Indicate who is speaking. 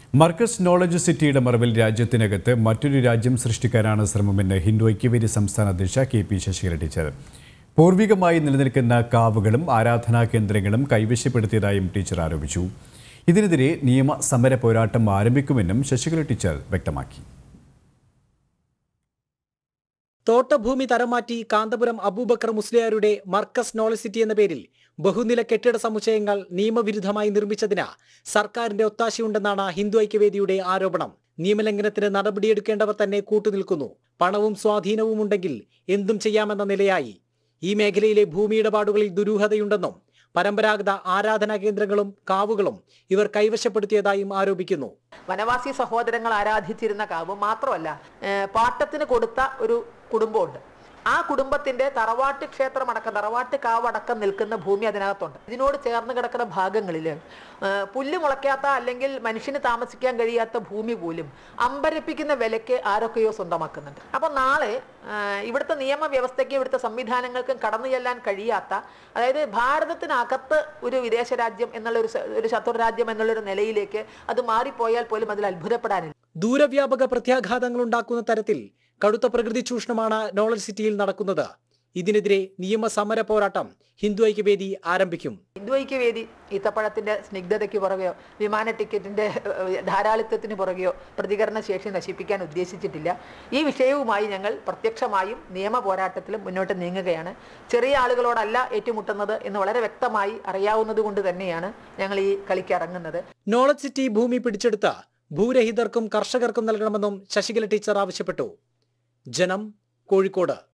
Speaker 1: Markaz knowledge സിറ്റിയുടെ മറവിൽ രാജ്യത്തിനകത്ത് മറ്റൊരു രാജ്യം സൃഷ്ടിക്കാനാണ് ശ്രമമെന്ന് ഹിന്ദു ഐക്യവേദി സംസ്ഥാന അധ്യക്ഷ കെ പി ശശികല ടീച്ചർ പൂർവികമായി നിലനിൽക്കുന്ന കാവുകളും ആരാധനാ കേന്ദ്രങ്ങളും കൈവശപ്പെടുത്തിയതായും ടീച്ചർ ആരോപിച്ചു ഇതിനെതിരെ നിയമ സമര പോരാട്ടം ആരംഭിക്കുമെന്നും ശശികല ടീച്ചർ വ്യക്തമാക്കി
Speaker 2: തോട്ടഭൂമി തരംമാറ്റി കാന്തപുരം അബൂബക്കർ മുസ്ലിയാരുടെ മർക്കസ് നോളജ് സിറ്റി എന്ന പേരിൽ ബഹുനില കെട്ടിട സമുച്ചയങ്ങൾ നിയമവിരുദ്ധമായി നിർമ്മിച്ചതിന് സർക്കാരിന്റെ ഒത്താശയുണ്ടെന്നാണ് ഹിന്ദു ഐക്യവേദിയുടെ ആരോപണം നിയമലംഘനത്തിന് നടപടിയെടുക്കേണ്ടവർ തന്നെ കൂട്ടുനിൽക്കുന്നു പണവും സ്വാധീനവും ഉണ്ടെങ്കിൽ എന്തും ചെയ്യാമെന്ന നിലയായി ഈ മേഖലയിലെ ഭൂമി ഇടപാടുകളിൽ ദുരൂഹതയുണ്ടെന്നും പരമ്പരാഗത ആരാധനാ കേന്ദ്രങ്ങളും കാവുകളും ഇവർ കൈവശപ്പെടുത്തിയതായും ആരോപിക്കുന്നു
Speaker 3: വനവാസി സഹോദരങ്ങൾ ആരാധിച്ചിരുന്ന കാവ് മാത്രമല്ല ഏഹ് പാട്ടത്തിന് കൊടുത്ത ഒരു കുടുംബമുണ്ട് ആ കുടുംബത്തിന്റെ തറവാട്ട് ക്ഷേത്രം അടക്കം തറവാട്ട് കാവ് അടക്കം നിൽക്കുന്ന ഭൂമി അതിനകത്തുണ്ട് ഇതിനോട് ചേർന്ന് കിടക്കുന്ന ഭാഗങ്ങളിൽ ഏഹ് പുല്ല് മുളയ്ക്കാത്ത അല്ലെങ്കിൽ മനുഷ്യന് താമസിക്കാൻ കഴിയാത്ത ഭൂമി പോലും അമ്പരപ്പിക്കുന്ന വിലയ്ക്ക് ആരൊക്കെയോ സ്വന്തമാക്കുന്നുണ്ട് അപ്പൊ നാളെ ഏഹ് ഇവിടുത്തെ നിയമവ്യവസ്ഥയ്ക്കും ഇവിടുത്തെ സംവിധാനങ്ങൾക്കും കടന്നു ചെല്ലാൻ കഴിയാത്ത അതായത് ഭാരതത്തിനകത്ത് ഒരു വിദേശ രാജ്യം എന്നുള്ള ഒരു സ- ഒരു ശത്രു രാജ്യം എന്നുള്ള ഒരു നിലയിലേക്ക് അത് മാറിപ്പോയാൽ പോലും അതിൽ അത്ഭുതപ്പെടാനില്ല
Speaker 2: ദൂരവ്യാപക പ്രത്യാഘാതങ്ങൾ ഉണ്ടാക്കുന്ന തരത്തിൽ കടുത്ത പ്രകൃതി ചൂഷണമാണ് നോളജ് സിറ്റിയിൽ നടക്കുന്നത് ഇതിനെതിരെ നിയമസമര പോരാട്ടം ഹിന്ദു ഐക്യവേദി ആരംഭിക്കും
Speaker 3: ഹിന്ദു ഐക്യവേദി ഈത്തപ്പഴത്തിന്റെ സ്നിഗ്ധതയ്ക്ക് പുറകെയോ വിമാന ടിക്കറ്റിന്റെ ഏഹ്, ധാരാളിത്വത്തിന് പുറകെയോ പ്രതികരണ ശേഷി നശിപ്പിക്കാൻ ഉദ്ദേശിച്ചിട്ടില്ല ഈ വിഷയവുമായി ഞങ്ങൾ പ്രത്യക്ഷമായും നിയമ പോരാട്ടത്തിലും മുന്നോട്ട് നീങ്ങുകയാണ് ചെറിയ ആളുകളോടല്ല ഏറ്റുമുട്ടുന്നത് എന്ന് വളരെ വ്യക്തമായി അറിയാവുന്നത് കൊണ്ട് തന്നെയാണ് ഞങ്ങൾ ഈ കളിക്ക് ഇറങ്ങുന്നത്
Speaker 2: നോളജ് സിറ്റി ഭൂമി പിടിച്ചെടുത്ത ഭൂരഹിതർക്കും കർഷകർക്കും നൽകണമെന്നും ശശികല ടീച്ചർ ആവശ്യപ്പെട്ടു ജനം കോഴിക്കോട്